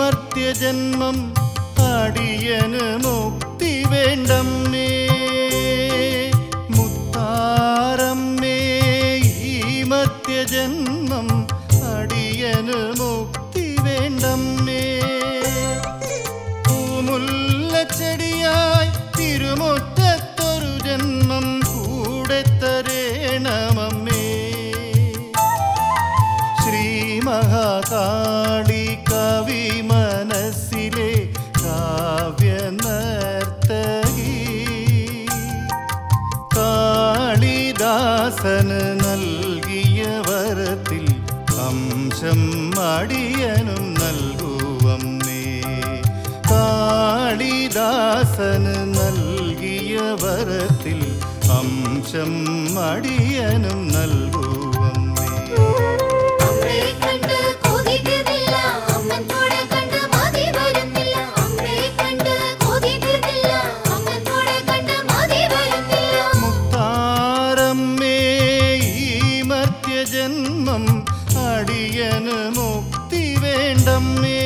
മർത്യജന്മം അടിയന് മുക്തി വേണ്ടമ്മേ മുത്താരമ്മേ ഈ മർത്യജന്മം അടിയന് മുക്തി വേണ്ടമ്മേ പൂമുല്ലച്ചെടിയായി തിരുമുറ്റത്തൊരു ജന്മം കൂടെ തരേണമമ്മേ ശ്രീ മഹാകാളി കവി മനസ്സിലെ കാവ്യനർത്തകി കാളിദാസന് നൽകിയ വരത്തിൽ അംശം അടിയനും നൽകുവമ്മേ കാളിദാസന് നൽകിയ വരത്തിൽ അംശം അടിയനും നൽകുവമ്മേ അമ്മയെ കണ്ട് കൊതിക്കുന്നില്ല അമ്മൻ തോട കണ്ട് മതി വരുന്നില്ല അമ്മയെ കണ്ട് കൊതിക്കുന്നില്ല അമ്മൻ തോട കണ്ട് മതി വരുന്നില്ല മുത്താരമ്മേ ഈ മർത്യജന്മം അടിയന് മുക്തി വേണ്ടമ്മേ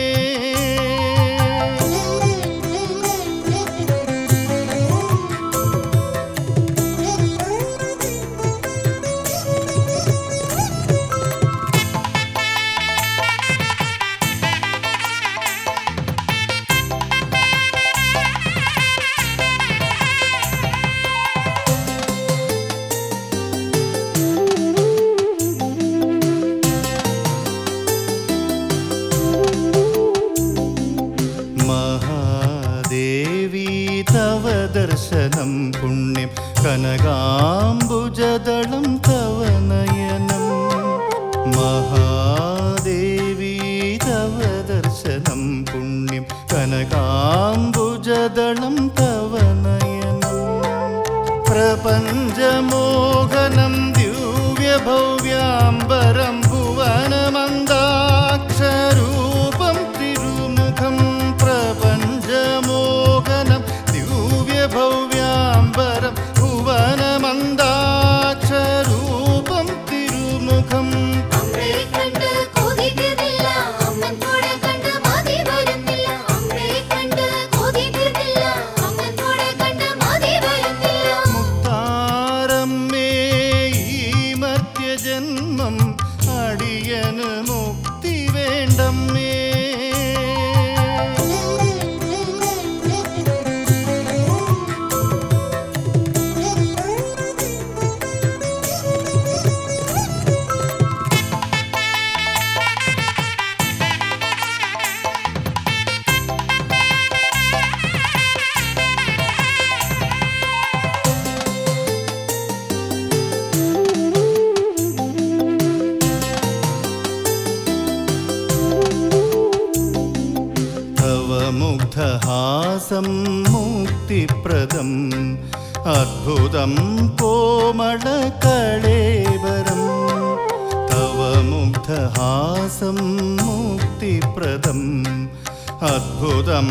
മഹാദേവി തവ ദർശനം പുണ്യം കനകാംബുജദളം തവ നയനം മഹാദേവി തവ ദർശനം പുണ്യം കനകാംബുജദളം തവ നയനം പ്രപഞ്ചമോഹനം ദിവ്യഭവ്യാംബരം ഭുവനമന്ദാക്ഷരൂപം തിരുമുഖം പ്രപഞ്ചമോഹനം ദിവ്യഭവ്യാംബരം ഭുവനമന്ദാക്ഷരൂപം തിരുമുഖം അമ്മയെ കണ്ട് കൊതിക്കുന്നില്ല അമ്മൻ തോട കണ്ട് മതി വരുന്നില്ല അമ്മയെ കണ്ട് കൊതിക്കുന്നില്ല അമ്മൻ തോട കണ്ട് മതി വരുന്നില്ല മുത്താരമ്മേ ഈ മർത്യജന്മം അടിയന് മുക്തി വേണ്ടമ്മേ തവ മുഗ്ധഹാസം മുക്തിപ്രദം അദ്ഭുതം കോമളകളേവരം തവ മുഗ്ധഹാസം മുക്തിപ്രദം അദ്ഭുതം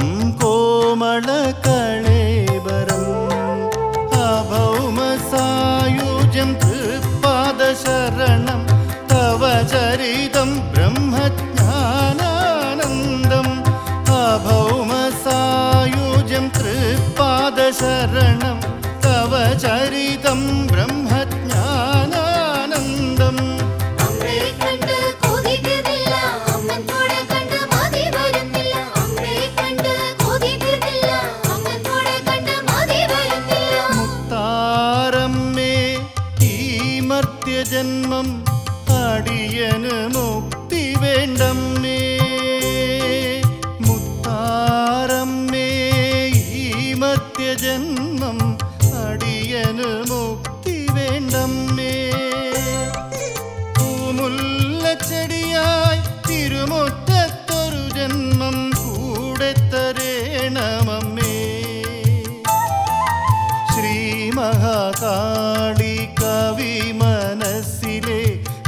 കോമളകളേവരം അഭൗമസായുജ്യം തൃപ്പാദശരണം തവ ചരിതം ബ്രഹ്മജ്ഞാനാനന്ദം അഭൗമസായുജ്യം തൃപ്പാദശരണം തവ ചരിതം ബ്രഹ്മജ്ഞാനാനന്ദം അമ്മയെ കണ്ട് കൊതിക്കുന്നില്ല അമ്മൻ തോട കണ്ട് മതി വരുന്നില്ല അമ്മയെ കണ്ട് കൊതിക്കുന്നില്ല അമ്മൻ തോട കണ്ട് മതി വരുന്നില്ല മുത്താരമ്മേ ഈ മർത്യജന്മം അടിയന് മുക്തി വേണ്ടമ്മേ മുത്താരമ്മേ ഈ മർത്യജന്മം അടിയന് മുക്തി വേണ്ടമ്മേ പൂമുല്ലച്ചെടിയായി തിരുമുറ്റത്തൊരു ജന്മം കൂടെ തരേണമമ്മേ ശ്രീ മഹാകാളി കവി മനസ്സിലെ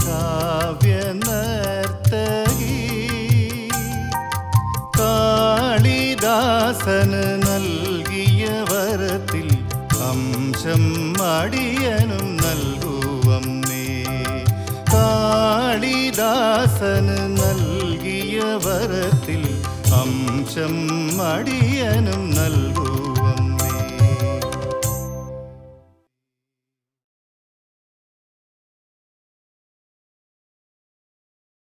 കാവ്യനർത്തകി കാളിദാസന് നൽകിയ വരത്തിൽ അംശം അടിയനും നൽകുവമ്മേ കാളിദാസന് നൽകിയ വരത്തിൽ അംശം അംശം അടിയനും നൽകൂ